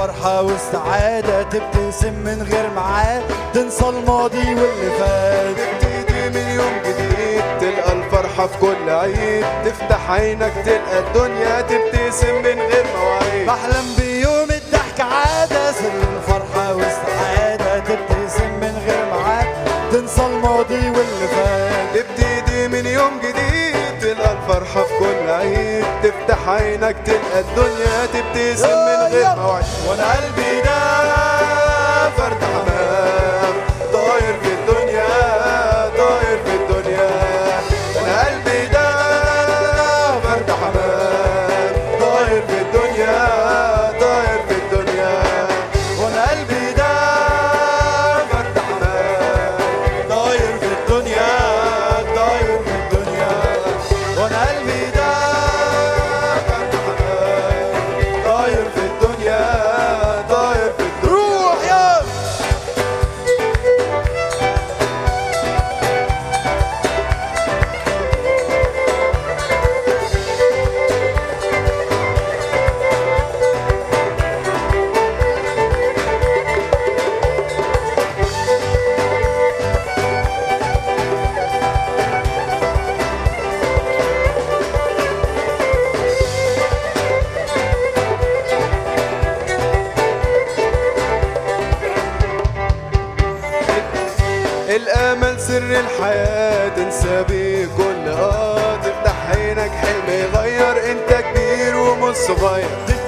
الفرحة والسعادة تبتسم من غير معاد تنسى الماضي واللي فات تبتدي من يوم جديد تلقى الفرحة في كل عيد تفتح عينك تلقى الدنيا تبتسم من غير مواعيد بحلم بيوم الضحك عادة سر الفرحة والسعادة تبتسم من غير معاد تنسى الماضي واللي فات تبتدي من يوم جديد تلقى الفرحة في كل عيد تفتح عينك تلقى الدنيا تبتسم من غير مواعيد وانا قلبي ده فرد حمام طاير في الدنيا طاير في الدنيا انا قلبي ده فرد حمام طاير في الدنيا طاير في الدنيا وانا قلبي ده فرد حمام طاير في الدنيا طاير في الدنيا وانا قلبي ده فرد حمام طاير في الدنيا طاير في الدنيا روح يا الامل سر الحياه تنسى بيه كل اه تفتح عينك حلم يغير انت كبير ومش صغير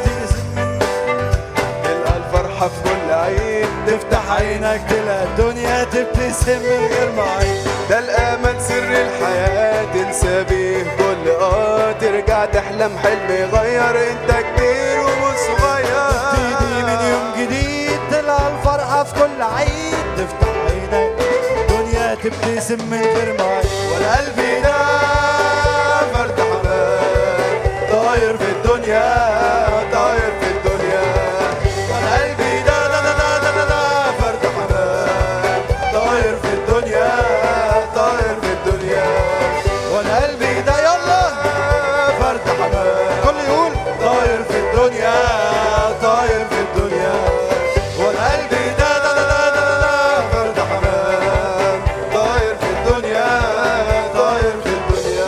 تلقى الفرحه في كل عين تفتح عينك تلاقي الدنيا تبتسم من غير معين ده الامل سر الحياه تنسى بيه كل اه ترجع تحلم حلم يغير انت كبير ومش صغير تيجي من يوم جديد تلقى الفرحة في كل عيد تفتح عينك الدنيا تبتسم من غير معين ولا قلبي ده فرد حمام طاير في الدنيا طاير في الدنيا ولا قلبي ده لا لا لا لا لا لا فرد حمام طاير في الدنيا طاير في الدنيا وانا قلبي ده يلا فرد حمام كل يقول طاير في الدنيا طاير في الدنيا وانا قلبي ده لا لا لا لا لا فرد حمام طاير في الدنيا طاير في الدنيا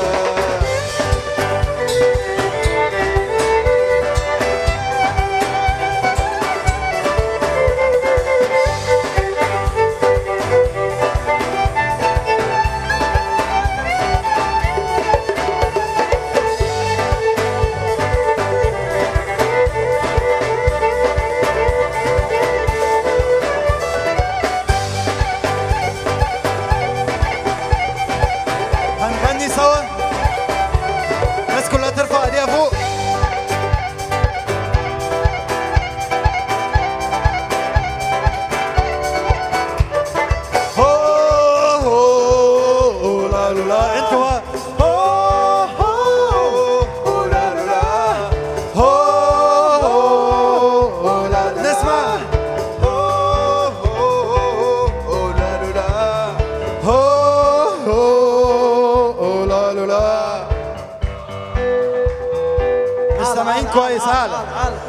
هنغني سوا الناس كلها ترفع ايديها فوق هو هو هو لا لا لا انتوا بقى. هو هو أوه لا لا لا هو هو هو لا لا نسمع أوه أوه أوه لا لا لا هو هو هو لا لا لا مش سامعين كويس اعلى